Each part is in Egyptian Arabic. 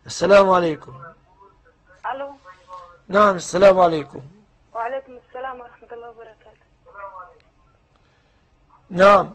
السلام عليكم الو نعم السلام عليكم وعليكم السلام ورحمة الله وبركاته نعم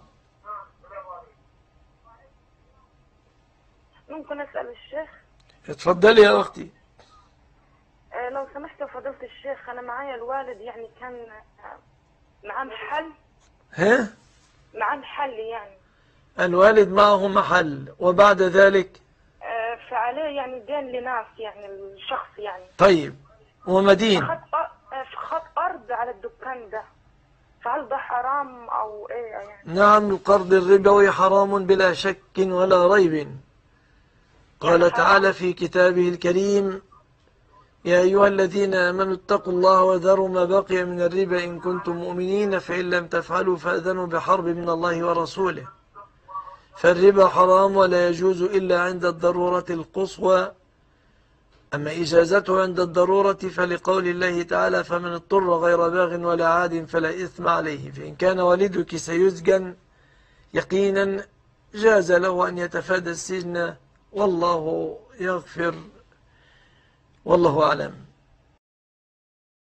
ممكن اسأل الشيخ اتفضلي يا أختي آه، لو سمحت يا فضيلة الشيخ انا معايا الوالد يعني كان آه، معاه محل ها معاه محل يعني الوالد معه محل وبعد ذلك آه، فعليه يعني دين لناس يعني الشخص يعني طيب ومدين خد أ- آه، خد ارض على الدكان ده فهل ده حرام او ايه يعني نعم القرض الربوي حرام بلا شك ولا ريب قال تعالى في كتابه الكريم يا أيها الذين آمنوا اتقوا الله وذروا ما بقي من الربا إن كنتم مؤمنين فإن لم تفعلوا فأذنوا بحرب من الله ورسوله فالربا حرام ولا يجوز إلا عند الضرورة القصوى أما إجازته عند الضرورة فلقول الله تعالى فمن اضطر غير باغ ولا عاد فلا إثم عليه فإن كان والدك سيسجن يقينا جاز له أن يتفادى السجن والله يغفر والله أعلم